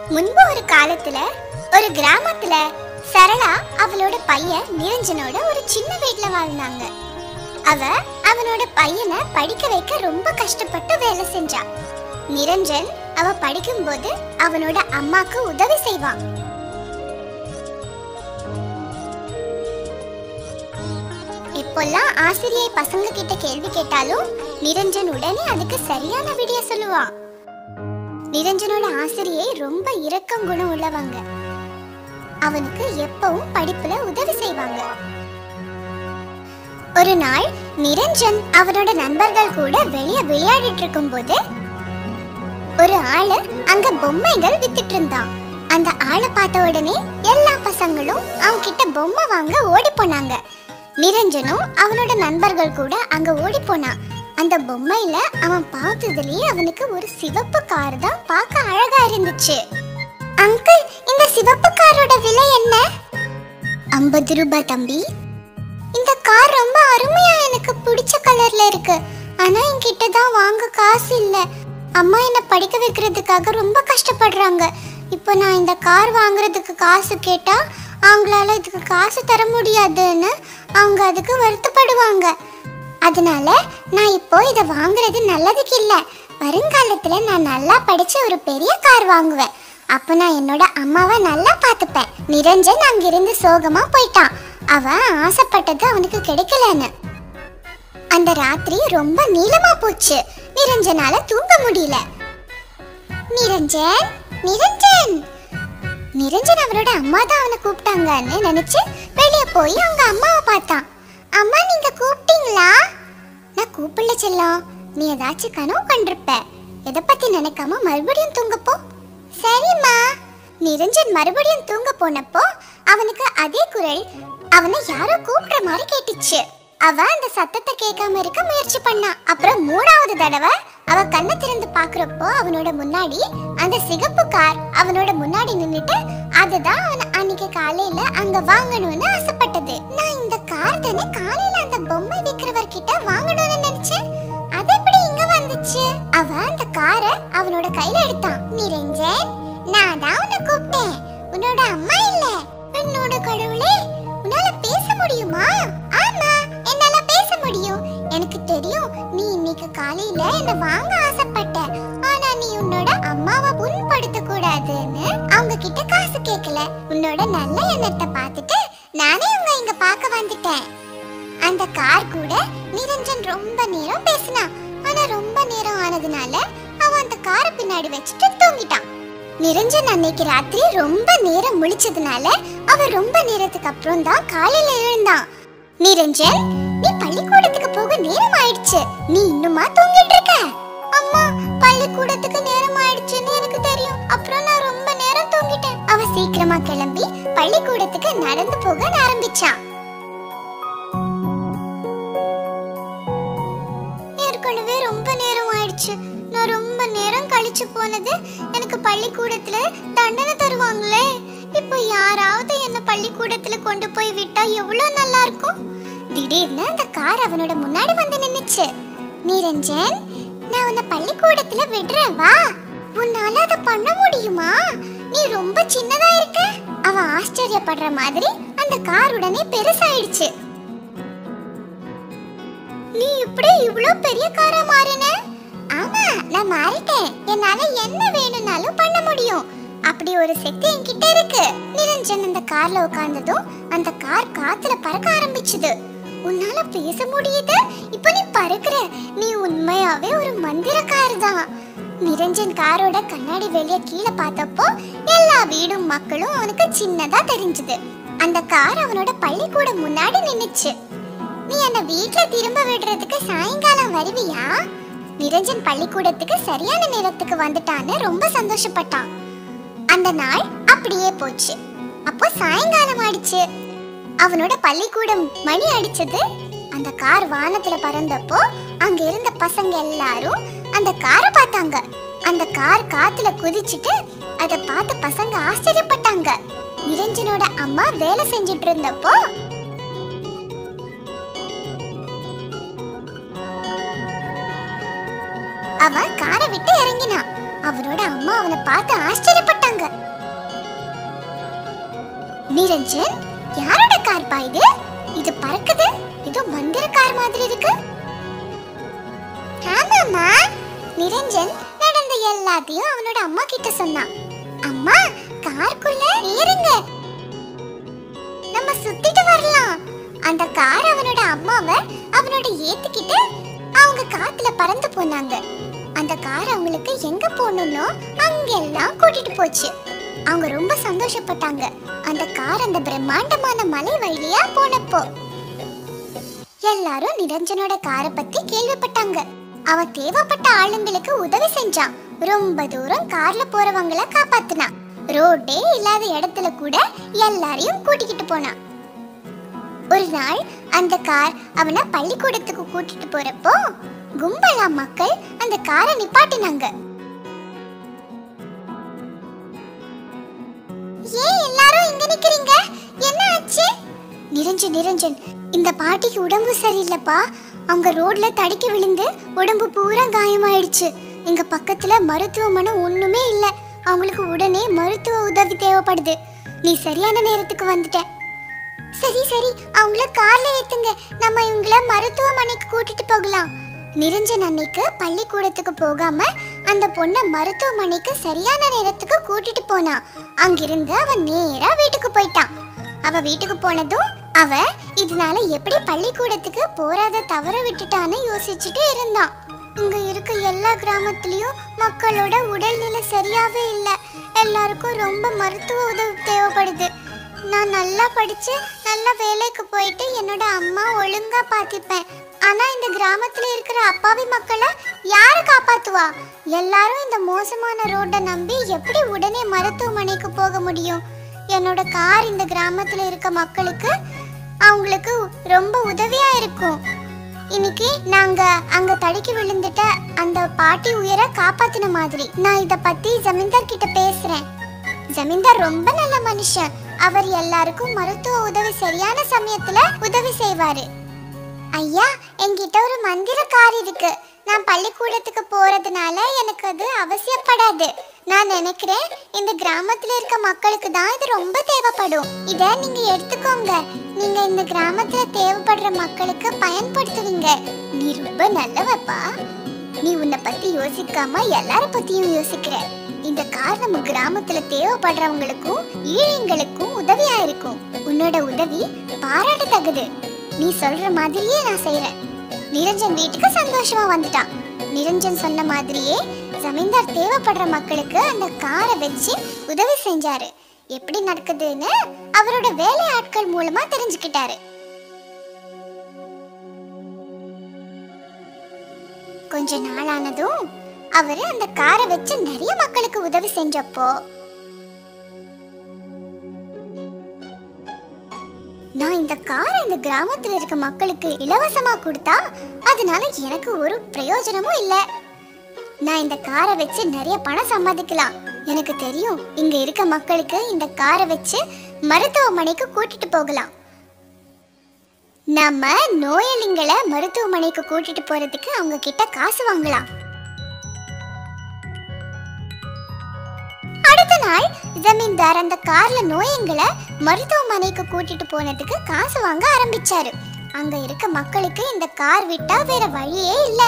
முன்பு ஒரு காலத்துல ஒரு கிராமத்துல சரளா அவளோட பையன் நிரஞ்சனோட ஒரு சின்ன வீட்ல வாழ்ந்தாங்க அவ அவனோட பையனை படிக்க வைக்க ரொம்ப கஷ்டப்பட்டு வேலை செஞ்சா நிரஞ்சன் அவ படிக்கும்போது அவனோட அம்மாக்கு உதவி செய்வான் இப்பெல்லாம் ஆசிரியை பசங்க கிட்ட கேள்வி கேட்டாலும் நிரஞ்சன் உடனே அதுக்கு சரியான விடிய சொல்லுவான் நிரஞ்சனோட ஆசிரியை ரொம்ப இரக்கம் குணம் உள்ளவங்க அவனுக்கு எப்பவும் படிப்புல உதவி செய்வாங்க ஒரு நாள் நிரஞ்சன் அவனோட நண்பர்கள் கூட வெளிய விளையாடிட்டு இருக்கும்போது ஒரு ஆளு அங்க பொம்மைகள் வித்துட்டு இருந்தான் அந்த ஆளை பார்த்த உடனே எல்லா பசங்களும் அவன் கிட்ட பொம்மை வாங்க ஓடி போனாங்க நிரஞ்சனும் அவனோட நண்பர்கள் கூட அங்க ஓடி போனான் அந்த பொம்மையில அவன் பார்த்ததுலயே அவனுக்கு ஒரு சிவப்பு கார் தான் பார்க்க அழகா இருந்துச்சு அங்கிள் இந்த சிவப்பு காரோட விலை என்ன ஐம்பது ரூபாய் தம்பி இந்த கார் ரொம்ப அருமையா எனக்கு பிடிச்ச கலர்ல இருக்கு ஆனா என்கிட்ட தான் வாங்க காசு இல்ல அம்மா என்ன படிக்க வைக்கிறதுக்காக ரொம்ப கஷ்டப்படுறாங்க இப்போ நான் இந்த கார் வாங்குறதுக்கு காசு கேட்டா அவங்களால இதுக்கு காசு தர முடியாதுன்னு அவங்க அதுக்கு வருத்தப்படுவாங்க அதனால நான் இப்போ இதை வாங்குறது நல்லதுக்கு இல்ல வருங்காலத்துல நான் நல்லா படிச்சு ஒரு பெரிய கார் வாங்குவேன் அப்ப நான் என்னோட அம்மாவை நல்லா பார்த்துப்பேன் நிரஞ்சன் அங்கிருந்து சோகமா போயிட்டான் அவன் ஆசைப்பட்டது அவனுக்கு கிடைக்கலன்னு அந்த ராத்திரி ரொம்ப நீளமா போச்சு நிரஞ்சனால தூங்க முடியல நிரஞ்சன் நிரஞ்சன் நிரஞ்சன் அவரோட அம்மா தான் அவனை கூப்பிட்டாங்கன்னு நினைச்சு வெளியே போய் அவங்க அம்மாவை பார்த்தான் அம்மா நீங்க கூப்பிட்டீங்களா நான் கூப்பிடல செல்லம் நீ ஏதாச்சும் கனவு கண்டிருப்ப எதை பத்தி நினைக்காம மறுபடியும் தூங்க போ சரிம்மா நிரஞ்சன் மறுபடியும் தூங்க போனப்போ அவனுக்கு அதே குரல் அவனை யாரோ கூப்பிடுற மாதிரி கேட்டுச்சு அவன் அந்த சத்தத்தை கேட்காம இருக்க முயற்சி பண்ணான் அப்புறம் மூணாவது தடவை அவ கண்ணை திறந்து பாக்குறப்போ அவனோட முன்னாடி அந்த சிகப்பு கார் அவனோட முன்னாடி நின்னுட்டு அதுதான் அவன் அன்னைக்கு காலையில அங்க வாங்கணும்னு ஆசைப்பட்டது நான் இந்த கார் தானே காலையில அந்த பொம்மை விக்கிறவர் கிட்ட வாங்கணும்னு நினைச்சேன் அது எப்படி இங்க வந்துச்சு அவன் அந்த காரை அவனோட கையில எடுத்தான் நிரஞ்சன் நான் தான் உன்னை கூப்பிட்டேன் உன்னோட அம்மா இல்ல என்னோட கடவுளே உன்னால பேச முடியுமா ஆமா என்னால பேச முடியும் எனக்கு தெரியும் நீ இன்னைக்கு காலையில என்ன வாங்க ஆசைப்பட்ட ஆனா நீ உன்னோட அம்மாவை புண்படுத்த கூடாதுன்னு அவங்க கிட்ட காசு கேட்கல உன்னோட நல்ல எண்ணத்தை பார்த்துட்டு நானே உங்க இங்க பார்க்க வந்துட்டேன் அந்த கார் கூட நிரஞ்சன் ரொம்ப நேரம் பேசினான் ஆனா ரொம்ப நேரம் ஆனதுனால அவன் அந்த காரை பின்னாடி வச்சுட்டு தூங்கிட்டான் நிரஞ்சன் அன்னைக்கு ராத்திரி ரொம்ப நேரம் முழிச்சதுனால அவன் ரொம்ப நேரத்துக்கு அப்புறம் தான் காலையில எழுந்தான் நிரஞ்சன் நீ பள்ளிக்கூடத்துக்கு போக நேரம் ஆயிடுச்சு நீ இன்னுமா தூங்கிட்டு இருக்க அம்மா பள்ளிக்கூடத்துக்கு நேரம் ஆயிடுச்சுன்னு எனக்கு தெரியும் அப்புறம் நான் ரொம்ப நேரம் தூங்கிட்டேன் அவ சீக்கிரமா கிளம்பி பள்ளிக்கூடத்துக்கு நடந்து போக ஆரம்பிச்சான் ஏற்கனவே ரொம்ப நேரம் ஆயிடுச்சு நான் ரொம்ப நேரம் கழிச்சு போனது எனக்கு பள்ளிக்கூடத்துல தண்டனை தருவாங்களே இப்போ யாராவது என்ன பள்ளிக்கூடத்துல கொண்டு போய் விட்டா எவ்வளவு நல்லா இருக்கும் திடீர்னு அந்த கார் அவனோட முன்னாடி வந்து நின்னுச்சு நிரஞ்சன் நான் உன்னை பள்ளிக்கூடத்துல விடுறேன் வா உன்னால அதை பண்ண முடியுமா நீ ரொம்ப சின்னதா இருக்க அவன் ஆச்சரியப்படுற மாதிரி அந்த கார் உடனே பெருசாயிடுச்சு நீ இப்படி இவ்ளோ பெரிய காரா மாறின ஆமா நான் மாறிட்டேன் என்னால என்ன வேணும்னாலும் பண்ண முடியும் அப்படி ஒரு சக்தி என்கிட்ட இருக்கு நிரஞ்சன் அந்த கார்ல உட்கார்ந்ததும் அந்த கார் காத்துல பறக்க ஆரம்பிச்சது உன்னால பேச முடியுது இப்போ நீ பறக்குற நீ உண்மையாவே ஒரு மந்திரக்கார தான் நிரஞ்சன் காரோட கண்ணாடி வெளிய கீழே பார்த்தப்போ எல்லா வீடும் மக்களும் அவனுக்கு சின்னதா தெரிஞ்சது அந்த கார் அவனோட பள்ளிக்கூடம் முன்னாடி நின்னுச்சு நீ என்ன வீட்ல திரும்ப விடுறதுக்கு சாயங்காலம் வருவியா நிரஞ்சன் பள்ளிக்கூடத்துக்கு சரியான நேரத்துக்கு வந்துட்டான்னு ரொம்ப சந்தோஷப்பட்டான் அந்த நாள் அப்படியே போச்சு அப்போ சாயங்காலம் ஆயிடுச்சு அவனோட பள்ளிக்கூடம் மணி அடிச்சது அந்த கார் வானத்துல பறந்தப்போ அங்க இருந்த பசங்க எல்லாரும் அந்த காரை பார்த்தாங்க அந்த கார் காத்துல குதிச்சிட்டு அதை பார்த்து பசங்க ஆச்சரியப்பட்டாங்க நிரஞ்சனோட அம்மா வேலை செஞ்சுட்டு இருந்தப்போ அவன் காரை விட்டு இறங்கினான் அவனோட அம்மா அவனை பார்த்து ஆச்சரியப்பட்டாங்க நிரஞ்சன் யாரோட கார் பா இது இது பறக்குது ஏதோ மந்திர கார் மாதிரி இருக்கு ஆமாமா நிரஞ்சன் நடந்த எல்லாத்தையும் அவனோட அம்மா கிட்ட சொன்னான் அம்மா காருக்குள்ள ஏறுங்க நம்ம சுத்திட்டு வரலாம் அந்த கார் அவனோட அம்மாவை அவனோட ஏத்துக்கிட்டு அவங்க காத்துல பறந்து போனாங்க அந்த கார் அவங்களுக்கு எங்க போகணும்னோ அங்கெல்லாம் கூட்டிட்டு போச்சு அவங்க ரொம்ப சந்தோஷப்பட்டாங்க அந்த கார் அந்த பிரம்மாண்டமான மலை வழியா போனப்போ எல்லாரும் நிரஞ்சனோட காரை பத்தி கேள்விப்பட்டாங்க அவன் தேவைப்பட்ட ஆளுங்களுக்கு உதவி செஞ்சான் ரொம்ப தூரம் கார்ல போறவங்கள காப்பாத்துனான் ரோடே இல்லாத இடத்துல கூட எல்லாரையும் கூட்டிக்கிட்டு போனான் ஒரு நாள் அந்த கார் அவனை பள்ளிக்கூடத்துக்கு கூட்டிட்டு போறப்போ கும்பலா மக்கள் அந்த காரை நிப்பாட்டினாங்க ஏன் எல்லாரும் இங்க நிக்கிறீங்க என்ன ஆச்சு நிரஞ்சன் நிரஞ்சன் இந்த பாட்டிக்கு உடம்பு சரியில்லைப்பா அவங்க ரோட்ல தடுக்கி விழுந்து உடம்பு பூரா காயமாயிடுச்சு எங்க பக்கத்துல மருத்துவமனை ஒண்ணுமே இல்ல அவங்களுக்கு உடனே மருத்துவ உதவி தேவைப்படுது நீ சரியான நேரத்துக்கு வந்துட்ட சரி சரி அவங்கள கார்ல ஏத்துங்க நம்ம இவங்கள மருத்துவமனைக்கு கூட்டிட்டு போகலாம் நிரஞ்சன் அன்னைக்கு பள்ளிக்கூடத்துக்கு போகாம அந்த பொண்ணை மருத்துவமனைக்கு சரியான நேரத்துக்கு கூட்டிட்டு போனான் அங்கிருந்து அவன் நேரா வீட்டுக்கு போயிட்டான் அவ வீட்டுக்கு போனதும் அவ இதனால எப்படி பள்ளிக்கூடத்துக்கு போறாத தவற விட்டுட்டான்னு யோசிச்சுட்டு இருந்தான் இங்க இருக்க எல்லா கிராமத்துலயும் மக்களோட உடல்நிலை சரியாவே இல்ல எல்லாருக்கும் ரொம்ப மருத்துவ உதவி தேவைப்படுது நான் நல்லா படிச்சு நல்ல வேலைக்கு போயிட்டு என்னோட அம்மா ஒழுங்கா பாத்துப்பேன் ஆனா இந்த கிராமத்துல இருக்கிற அப்பாவி மக்களை யாரு காப்பாத்துவா எல்லாரும் இந்த மோசமான ரோட்டை நம்பி எப்படி உடனே மருத்துவமனைக்கு போக முடியும் என்னோட கார் இந்த கிராமத்துல இருக்க மக்களுக்கு அவங்களுக்கு ரொம்ப உதவியா இருக்கும் இன்னைக்கு நாங்க அங்க தடுக்கி விழுந்துட்ட அந்த பாட்டி உயிரை காப்பாத்தின மாதிரி நான் இத பத்தி ஜமீன்தார் கிட்ட பேசுறேன் ஜமீன்தார் ரொம்ப நல்ல மனுஷன் அவர் எல்லாருக்கும் மருத்துவ உதவி சரியான சமயத்துல உதவி செய்வாரு ஐயா என்கிட்ட ஒரு மந்திர கார் இருக்கு நான் பள்ளிக்கூடத்துக்கு போறதுனால எனக்கு அது அவசியப்படாது நான் நினைக்கிறேன் இந்த கிராமத்துல இருக்க மக்களுக்கு தான் இது ரொம்ப தேவைப்படும் இத நீங்க எடுத்துக்கோங்க நீங்க இந்த கிராமத்துல தேவைப்படுற மக்களுக்கு பயன்படுத்துவீங்க நீ ரொம்ப நல்லவப்பா நீ உன்னை பத்தி யோசிக்காம எல்லார பத்தியும் யோசிக்கிற இந்த கார் நம்ம கிராமத்துல தேவைப்படுறவங்களுக்கும் ஈழைங்களுக்கும் உதவியா இருக்கும் உன்னோட உதவி பாராட்டத்தக்கது நீ சொல்ற மாதிரியே நான் செய்யறேன் நிரஞ்சன் வீட்டுக்கு சந்தோஷமா வந்துட்டான் நிரஞ்சன் சொன்ன மாதிரியே ஜமீன்தார் தேவைப்படுற மக்களுக்கு அந்த காரை வச்சு உதவி செஞ்சாரு எப்படி நடக்குதுன்னு அவரோட வேலை ஆட்கள் மூலமா தெரிஞ்சுக்கிட்டாரு கொஞ்ச நாளானதும் அவரு அந்த காரை வச்சு நிறைய மக்களுக்கு உதவி செஞ்சப்போ நான் இந்த காரை இந்த கிராமத்துல இருக்க மக்களுக்கு இலவசமா கொடுத்தா அதனால எனக்கு ஒரு பிரயோஜனமும் இல்ல நான் இந்த காரை வச்சு நிறைய பணம் சம்பாதிக்கலாம் எனக்கு தெரியும் இங்க இருக்க மக்களுக்கு இந்த காரை வச்சு மருத்துவமனைக்கு கூட்டிட்டு போகலாம் நம்ம நோயாளிங்களை மருத்துவமனைக்கு கூட்டிட்டு போறதுக்கு அவங்க கிட்ட காசு வாங்கலாம் அடுத்த நாள் ஜமீன்தார் அந்த கார்ல நோயங்களை மருத்துவமனைக்கு கூட்டிட்டு போனதுக்கு காசு வாங்க ஆரம்பிச்சாரு அங்க இருக்க மக்களுக்கு இந்த கார் விட்டா வேற வழியே இல்ல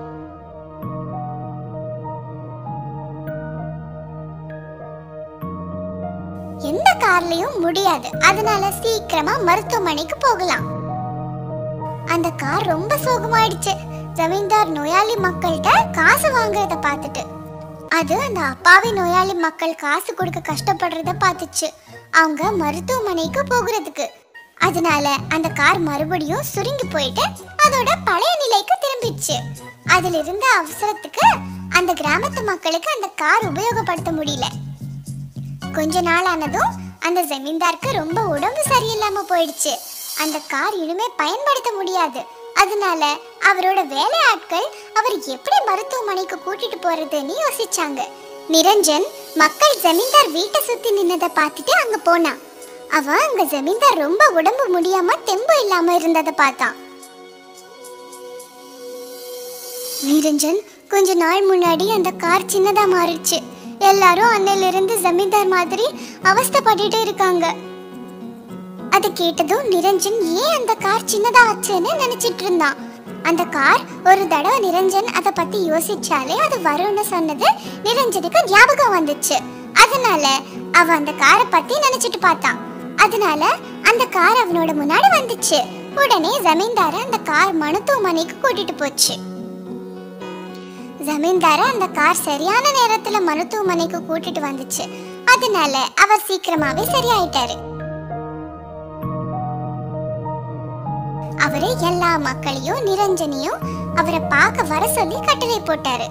எந்த கார்லயும் முடியாது அதனால சீக்கிரமா மருத்துவமனைக்கு போகலாம் அந்த கார் ரொம்ப சோகமாயிடுச்சு ஜமீன்தார் நோயாளி மக்கள்கிட்ட காசு வாங்குறத பார்த்துட்டு அது அந்த அப்பாவி நோயாளி மக்கள் காசு கொடுக்க கஷ்டப்படுறத பார்த்துச்சு அவங்க மருத்துவமனைக்கு போகிறதுக்கு அதனால அந்த கார் மறுபடியும் சுருங்கி போயிட்டு அதோட பழைய நிலைக்கு திரும்பிடுச்சு அதுல இருந்த அவசரத்துக்கு அந்த கிராமத்து மக்களுக்கு அந்த கார் உபயோகப்படுத்த முடியல கொஞ்ச நாள் ஆனதும் அந்த ஜமீன்தாருக்கு ரொம்ப உடம்பு சரியில்லாம போயிடுச்சு அந்த கார் இனிமே பயன்படுத்த முடியாது அதனால அவரோட வேலை ஆட்கள் அவர் எப்படி மருத்துவமனைக்கு கூட்டிட்டு போறதுன்னு யோசிச்சாங்க நிரஞ்சன் மக்கள் ஜமீன்தார் வீட்டை சுத்தி நின்னதை பார்த்துட்டு அங்க போனான் அவன் அங்க ஜமீன்தார் ரொம்ப உடம்பு முடியாம தெம்பு இல்லாம இருந்ததை பார்த்தான் நிரஞ்சன் கொஞ்ச நாள் முன்னாடி அந்த கார் சின்னதா மாறிடுச்சு எல்லாரும் அன்னையில இருந்து ஜமீன்தார் மாதிரி அவஸ்தைப்பட்டுட்டு இருக்காங்க அது கேட்டதும் நிரஞ்சன் ஏன் அந்த கார் சின்னதா ஆச்சுன்னு நினைச்சிட்டு இருந்தான் அந்த கார் ஒரு தடவை நிரஞ்சன் அதை பத்தி யோசிச்சாலே அது வரும்னு சொன்னது நிரஞ்சனுக்கு ஞாபகம் வந்துச்சு அதனால அவ அந்த காரை பத்தி நினைச்சிட்டு பார்த்தான் அதனால அந்த கார் அவனோட முன்னாடி வந்துச்சு உடனே ஜமீன்தார அந்த கார் மருத்துவமனைக்கு கூட்டிட்டு போச்சு ஜமீன்தார அந்த கார் சரியான நேரத்துல மருத்துவமனைக்கு கூட்டிட்டு வந்துச்சு அதனால அவர் சீக்கிரமாவே சரியாயிட்டாரு அவரு எல்லா மக்களையும் நிரஞ்சனையும் அவரை பார்க்க வர சொல்லி கட்டளை போட்டாரு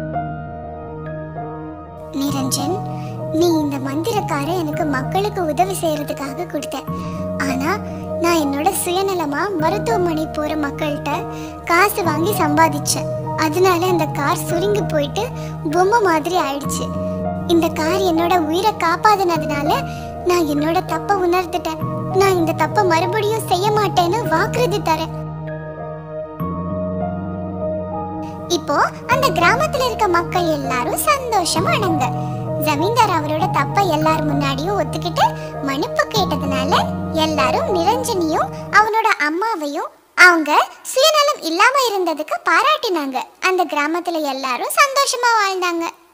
நிரஞ்சன் நீ இந்த மந்திரக்கார எனக்கு மக்களுக்கு உதவி செய்யறதுக்காக கொடுத்த ஆனா நான் என்னோட சுயநலமா மருத்துவமனை போற மக்கள்கிட்ட காசு வாங்கி சம்பாதிச்சேன் அதனால அந்த கார் சுருங்கி போயிட்டு பொம்மை மாதிரி ஆயிடுச்சு இந்த கார் என்னோட உயிரை காப்பாதினதுனால நான் என்னோட தப்ப உணர்ந்துட்டேன் நான் இந்த தப்ப மறுபடியும் செய்ய மாட்டேன்னு வாக்குறுதி தரேன் இப்போ அந்த கிராமத்துல இருக்க மக்கள் எல்லாரும் சந்தோஷமா அடங்க ஜமீன்தார் அவரோட தப்ப எல்லார் முன்னாடியும் ஒத்துக்கிட்டு மன்னிப்பு கேட்டதுனால எல்லாரும் நிரஞ்சனியும் அவனோட அம்மாவையும் அவங்க சுயநலம் இல்லாம இருந்ததுக்கு பாராட்டினாங்க அந்த கிராமத்துல எல்லாரும் சந்தோஷமா வாழ்ந்தாங்க